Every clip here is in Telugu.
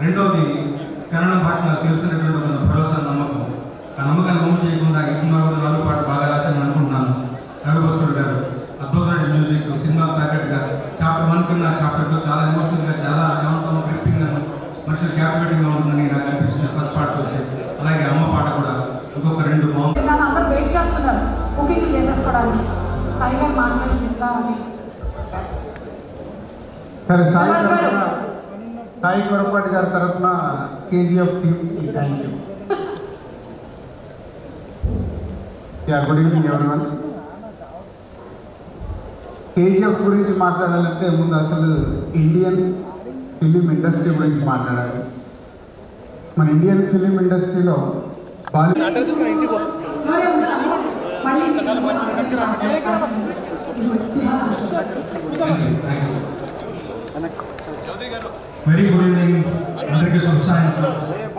రెండవది కన్నడ భాష నాకు తెలిసినటువంటి ఒక భరోసా నమ్మకం ఆ నమ్మకాన్ని మూవ్ చేయకుండా ఈ సినిమా కూడా నాలుగు పాట బాగా రాశాను అనుకుంటున్నాను రవిభస్కర్ గారు అద్భుతమైన మ్యూజిక్ సినిమా తగ్గట్టుగా చాప్టర్ వన్ కన్నా చాప్టర్ టూ చాలా ఎమోషనల్గా చాలా ఏమంటాం గ్రిప్పింగ్ మనుషులు క్యాపిటేటింగ్గా ఉంటుందని నాకు అనిపించింది ఫస్ట్ పార్ట్ చూసి అలాగే అమ్మ పాట కూడా ఇంకొక రెండు బాగుంది దాన్ని అందరూ వెయిట్ చేస్తున్నారు బుకింగ్ చేసేసుకోవడానికి పైగా మాట్లాడి అని సరే సాయి తరఫున సాయి కొరపాటి గారి తరఫున కేజీఎఫ్ టీమ్కి థ్యాంక్ యూ యా గుడ్ ఈవినింగ్ ఎవరివన్ కేజీఎఫ్ గురించి మాట్లాడాలంటే ముందు అసలు ఇండియన్ ఫిలిం ఇండస్ట్రీ గురించి మాట్లాడాలి మన ఇండియన్ ఫిలిం ఇండస్ట్రీలో బాలీవుడ్ వెరీ గుడ్ ఈవినింగ్ అందరికీ శుభ సాయంత్రం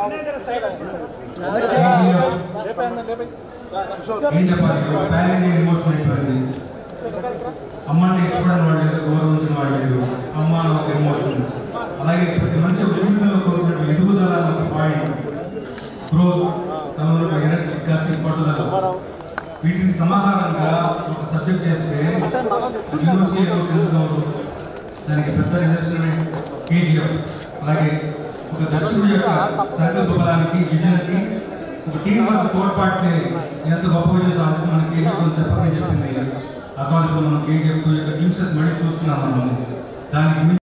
ఏం చెప్పాలి ప్యాన్ ఇండియన్ ఎమోషన్ అయిపోయింది అమ్మని ఇష్టపడిన వాడు లేదు గౌరవించిన వాడు లేదు అమ్మ అని ఒక ఎమోషన్ అలాగే ప్రతి మనిషి జీవితంలో కోరుకున్న ఎదుగుదల అని ఒక పాయింట్ గ్రోత్ తమలో ఎనర్జీ కసి పట్టుదల వీటిని సమాహారంగా ఒక సబ్జెక్ట్ చేస్తే యూనివర్సిటీలో టెన్త్ అవుతుంది దానికి పెద్ద నిదర్శనమే కేజీఎఫ్ అలాగే ఒక దర్శకుడి యొక్క సంకల్ప బలానికి విజన్కి ఒక టీం వర్క్ తోడ్పాటే ఎంత గొప్ప విజయం సాధించి మన కేజీఎఫ్ అని చెప్పని చెప్పింది ఆ కాలేజ్లో మనం కేజీఎఫ్ యొక్క టీమ్సెస్ మళ్ళీ చూస్తున్నాం మనం దానికి